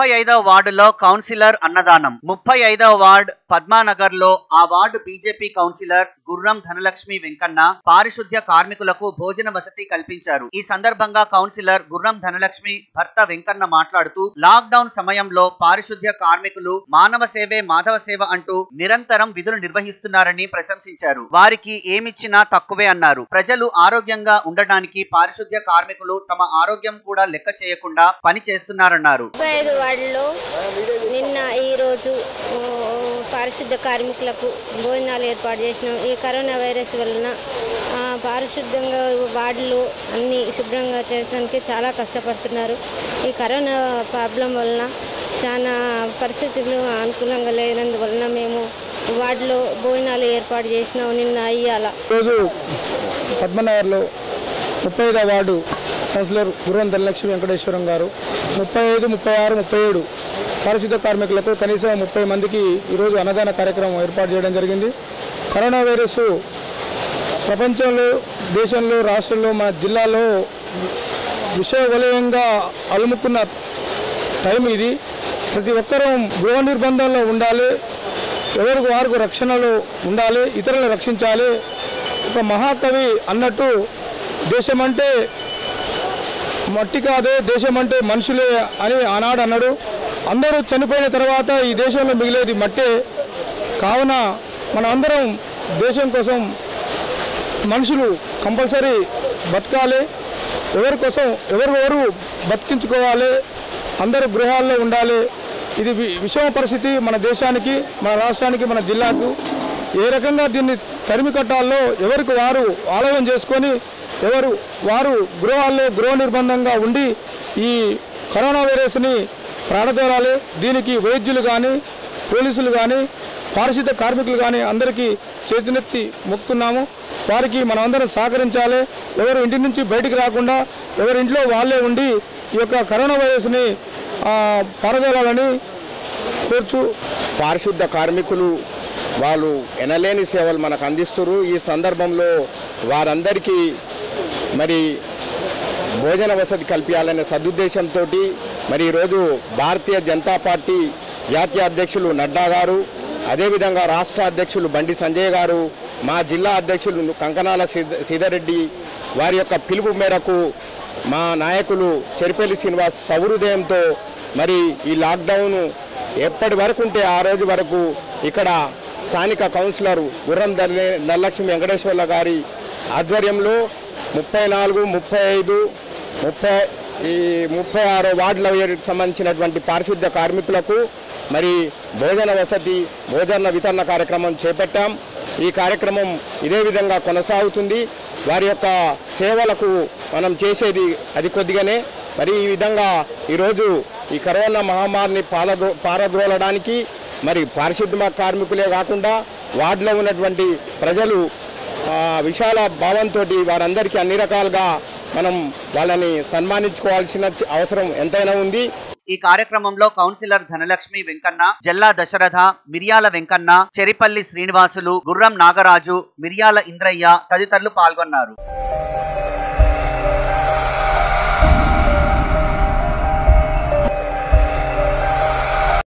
ముప్పై ఐదవ వార్డులో కౌన్సిలర్ అన్నదానం ముప్పై ఐదవ వార్డ్ పద్మానగర్ లో ఆ వార్డు బీజేపీ కౌన్సిలర్ గుర్రం ధనలక్ష్మి వెంకన్న పారిశుద్ధ్య కార్మికులకు భోజన వసతి కల్పించారు ఈ సందర్భంగా కౌన్సిలర్ గుర్రం ధనలక్ష్మి భర్త వెంకన్న మాట్లాడుతూ లాక్ డౌన్ సమయంలో పారిశుద్ధ్య కార్మికులు మానవ సేవే మాధవ సేవ అంటూ నిరంతరం విధులు నిర్వహిస్తున్నారని ప్రశంసించారు వారికి ఏమిచ్చినా తక్కువే అన్నారు ప్రజలు ఆరోగ్యంగా ఉండడానికి పారిశుద్ధ్య కార్మికులు తమ ఆరోగ్యం కూడా లెక్క చేయకుండా పని చేస్తున్నారన్నారు ముప్పై ఐదు వార్డులో నిన్న ఈరోజు ఆ, పారిశుద్ధ కార్మికులకు భోజనాలు ఏర్పాటు చేసినాం ఈ కరోనా వైరస్ వలన ఆ, పారిశుద్ధంగా వార్డులు అన్ని శుభ్రంగా చేయడానికి చాలా కష్టపడుతున్నారు ఈ కరోనా ప్రాబ్లం వలన చాలా పరిస్థితులు అనుకూలంగా లేనందువలన మేము వార్డులో భోజనాలు ఏర్పాటు చేసినాం నిన్న అయ్యాల ఈరోజు పద్మనగర్లో ముప్పై ఐదో వార్డు కౌన్సిలర్ గుర్రం ధనలక్ష్మి వెంకటేశ్వరం గారు ముప్పై ఐదు ముప్పై ఆరు ముప్పై ఏడు పారిశుద్ధ కార్మికులకు కనీసం ముప్పై మందికి ఈరోజు అన్నదాన కార్యక్రమం ఏర్పాటు చేయడం జరిగింది కరోనా వైరస్ ప్రపంచంలో దేశంలో రాష్ట్రంలో మన జిల్లాలో విషయ వలయంగా అలుముకున్న టైం ఇది ప్రతి ఒక్కరూ గృహ నిర్బంధంలో ఉండాలి ఎవరికి వారికి రక్షణలో ఉండాలి ఇతరులను రక్షించాలి ఒక మహాకవి అన్నట్టు దేశమంటే మట్టి కాదే దేశం అంటే మనుషులే అని ఆనాడు అన్నాడు అందరూ చనిపోయిన తర్వాత ఈ దేశంలో మిగిలేది మట్టే కావున మనం అందరం దేశం కోసం మనుషులు కంపల్సరీ బతకాలి ఎవరి కోసం ఎవరు ఎవరు బతికించుకోవాలి అందరూ గృహాల్లో ఉండాలి ఇది వి- విషమ పరిస్థితి మన దేశానికి మన రాష్ట్రానికి మన జిల్లాకు ఏ రకంగా దీన్ని తరిమి కట్టాలో ఎవరికి వారు ఆలోచన చేసుకొని ఎవరు వారు గృహాల్లో గృహ నిర్బంధంగా ఉండి ఈ కరోనా వైరస్ని ప్రాణదోరాలి దీనికి వైద్యులు కానీ పోలీసులు కానీ పారిశుద్ధ కార్మికులు కానీ అందరికీ చేతునెత్తి మొక్కుతున్నాము వారికి మనమందరం సహకరించాలి ఎవరు ఇంటి నుంచి బయటికి రాకుండా ఎవరి ఇంట్లో వాళ్ళే ఉండి ఈ యొక్క కరోనా వైరస్ని ఆ, పారదోలాలని కోర్చు పారిశుద్ధ కార్మికులు వాళ్ళు ఎనలేని సేవలు మనకు అందిస్తున్నారు ఈ సందర్భంలో వారందరికీ మరి భోజన వసతి కల్పించాలనే సదుద్దేశంతో మరి ఈరోజు భారతీయ జనతా పార్టీ జాతీయ అధ్యక్షులు నడ్డా గారు అదేవిధంగా రాష్ట్ర అధ్యక్షులు బండి సంజయ్ గారు మా జిల్లా అధ్యక్షులు కంకనాల సీద- సీతారెడ్డి వారి యొక్క పిలుపు మేరకు మా నాయకులు చెరిపల్లి శ్రీనివాస్ సౌహృదయంతో మరి ఈ లాక్డౌన్ ఎప్పటి వరకు ఉంటే ఆ రోజు వరకు ఇక్కడ స్థానిక కౌన్సిలర్ గుర్రం దల్లే నల్లక్ష్మి వెంకటేశ్వర్ల గారి ఆధ్వర్యంలో ముప్పై నాలుగు ముప్పై ఐదు ముప్పై ఈ ముప్పై ఆరో వార్డుల సంబంధించినటువంటి పారిశుద్ధ్య కార్మికులకు మరి భోజన వసతి భోజన వితరణ కార్యక్రమం చేపట్టాం ఈ కార్యక్రమం ఇదే విధంగా కొనసాగుతుంది వారి యొక్క సేవలకు మనం చేసేది అది కొద్దిగానే మరి ఈ విధంగా ఈరోజు ఈ కరోనా మహమ్మారిని పాలద్రో పారద్రోలడానికి మరి పారిశుద్ధ్య కార్మికులే కాకుండా వార్డులో ఉన్నటువంటి ప్రజలు ఆ, విశాల భావంతో వారందరికీ అన్ని రకాలుగా మనం వాళ్ళని సన్మానించుకోవాల్సిన అవసరం ఎంతైనా ఉంది ఈ కార్యక్రమంలో కౌన్సిలర్ ధనలక్ష్మి వెంకన్న జల్లా దశరథ మిరియాల వెంకన్న చెరిపల్లి శ్రీనివాసులు గుర్రం నాగరాజు మిరియాల ఇంద్రయ్య తదితరులు పాల్గొన్నారు